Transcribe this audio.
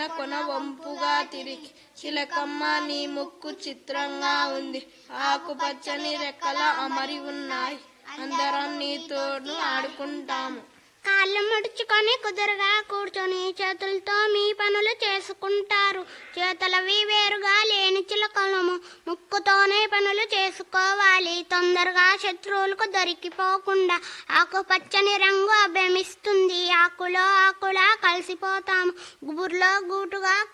కొన కొన వంపుగా తిరిగి చిలకమ్మ నీ ముక్కు చిత్రంగా ఉంది ఆకుపచ్చని రెక్కల అమరి ఉన్నాయి అందరం నీతోను ఆడుకుంటాము కాళ్ళు ముడుచుకొని కుదురుగా కూర్చొని చేతులతో మీ పనులు చేసుకుంటారు చేతులవి వేరుగా లేని చిలకలము ముక్కుతోనే పనులు చేసుకోవాలి తొందరగా శత్రువులకు దొరికిపోకుండా ఆకుపచ్చని రంగు అభ్యమిస్తుంది ఆకులో ఆకులా కలిసిపోతాము గుబుర్లో గూటుగా